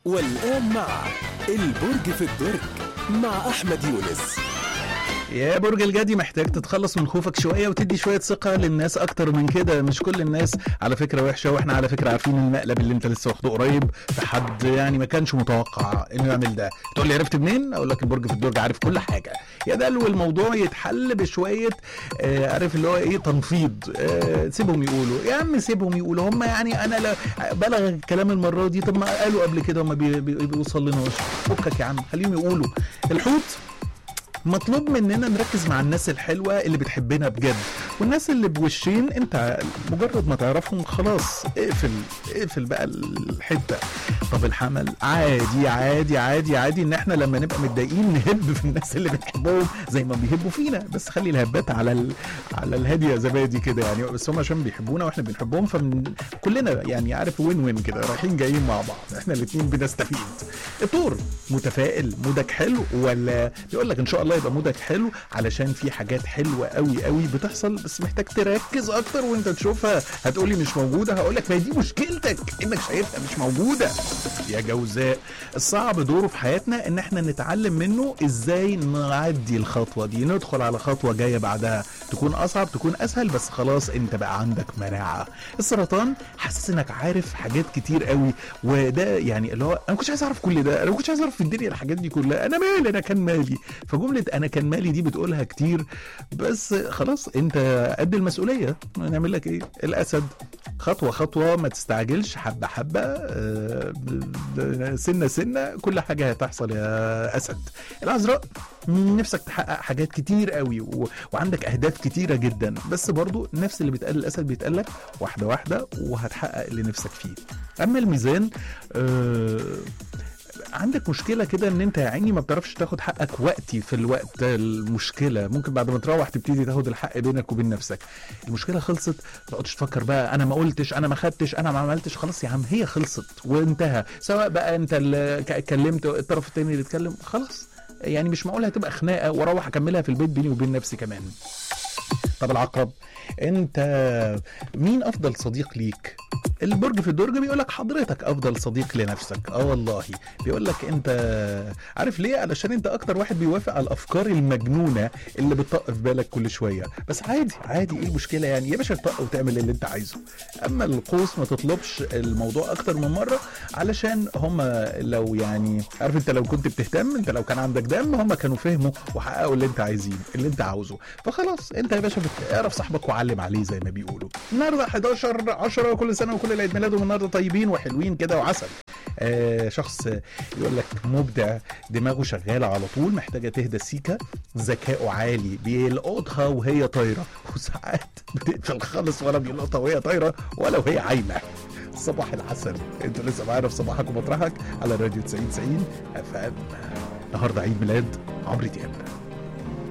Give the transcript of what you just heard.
والآن مع البرج في الدرج مع أحمد يونس يا برج الجدي محتاج تتخلص من خوفك شويه وتدي شويه ثقه للناس اكتر من كده مش كل الناس على فكره وحشه واحنا على فكره عارفين المقلب اللي انت لسه واخده قريب في حد يعني ما كانش متوقع انه يعمل ده تقول لي عرفت منين اقول لك البرج في الدرج عارف كل حاجه يا ده لو الموضوع يتحل بشويه آه عارف اللي هو ايه تنفيض آه سيبهم يقولوا يا عم سيبهم يقولوا هم يعني انا لا بلغ الكلام المره دي طب ما قالوا قبل كده هم بي بي بيوصل لنا فكك يا عم خليهم يقولوا الحوت مطلوب مننا نركز مع الناس الحلوة اللي بتحبنا بجد والناس اللي بوشين انت مجرد ما تعرفهم خلاص اقفل اقفل بقى الحتة طب الحمل عادي عادي عادي عادي ان احنا لما نبقى متضايقين نهب في الناس اللي بنحبهم زي ما بيهبوا فينا بس خلي الهبات على ال... على الهادية زبادي كده يعني بس هم عشان بيحبونا واحنا بنحبهم فكلنا يعني عارف وين وين كده رايحين جايين مع بعض احنا الاثنين بنستفيد الطور متفائل مودك حلو ولا بيقول لك ان شاء الله يبقى مودك حلو علشان في حاجات حلوه قوي قوي بتحصل بس محتاج تركز اكتر وانت تشوفها هتقولي مش موجوده هقول لك ما هي دي مشكلتك انك شايفها مش موجوده يا جوزاء الصعب دوره في حياتنا ان احنا نتعلم منه ازاي نعدي الخطوه دي ندخل على خطوه جايه بعدها تكون اصعب تكون اسهل بس خلاص انت بقى عندك مناعه السرطان حاسس انك عارف حاجات كتير قوي وده يعني اللي هو انا ما كنتش عايز اعرف كل ده انا ما كنتش عايز اعرف في الدنيا الحاجات دي كلها انا مالي انا كان مالي فجمله انا كان مالي دي بتقولها كتير بس خلاص انت قد المسؤوليه نعمل لك ايه الاسد خطوه خطوه ما تستعجلش حبه حبه آه، سنه سنه كل حاجه هتحصل يا اسد الازرق نفسك تحقق حاجات كتير قوي و... وعندك اهداف كتيره جدا بس برضو نفس اللي بيتقال الاسد بيتقال لك واحده واحده وهتحقق اللي نفسك فيه اما الميزان آه عندك مشكله كده ان انت يا عيني ما بتعرفش تاخد حقك وقتي في الوقت ده المشكله ممكن بعد ما تروح تبتدي تاخد الحق بينك وبين نفسك المشكله خلصت ما تقعدش تفكر بقى انا ما قلتش انا ما خدتش انا ما عملتش خلاص يا عم هي خلصت وانتهى سواء بقى انت اللي اتكلمت الطرف التاني اللي اتكلم خلاص يعني مش معقول هتبقى خناقه واروح اكملها في البيت بيني وبين نفسي كمان طب العقرب انت مين افضل صديق ليك البرج في الدرج بيقول لك حضرتك افضل صديق لنفسك اه والله بيقول لك انت عارف ليه علشان انت اكتر واحد بيوافق على الافكار المجنونه اللي بتطق في بالك كل شويه بس عادي عادي ايه المشكله يعني يا باشا تطق وتعمل اللي انت عايزه اما القوس ما تطلبش الموضوع اكتر من مره علشان هم لو يعني عارف انت لو كنت بتهتم انت لو كان عندك دم هم كانوا فهموا وحققوا اللي انت عايزينه اللي انت عاوزه فخلاص انت يا باشا اعرف صاحبك وعلم عليه زي ما بيقولوا النهارده 11 10 كل سنه وكل العيد ميلادهم النهارده طيبين وحلوين كده وعسل آه شخص يقول لك مبدع دماغه شغاله على طول محتاجه تهدى سيكا ذكائه عالي بيلقطها وهي طايره وساعات بتقفل خالص ولا بيلقطها وهي طايره ولا وهي عايمه صباح العسل انتوا لسه معانا في صباحك ومطرحك على راديو 90 90 اف ام النهارده عيد ميلاد عمرو دياب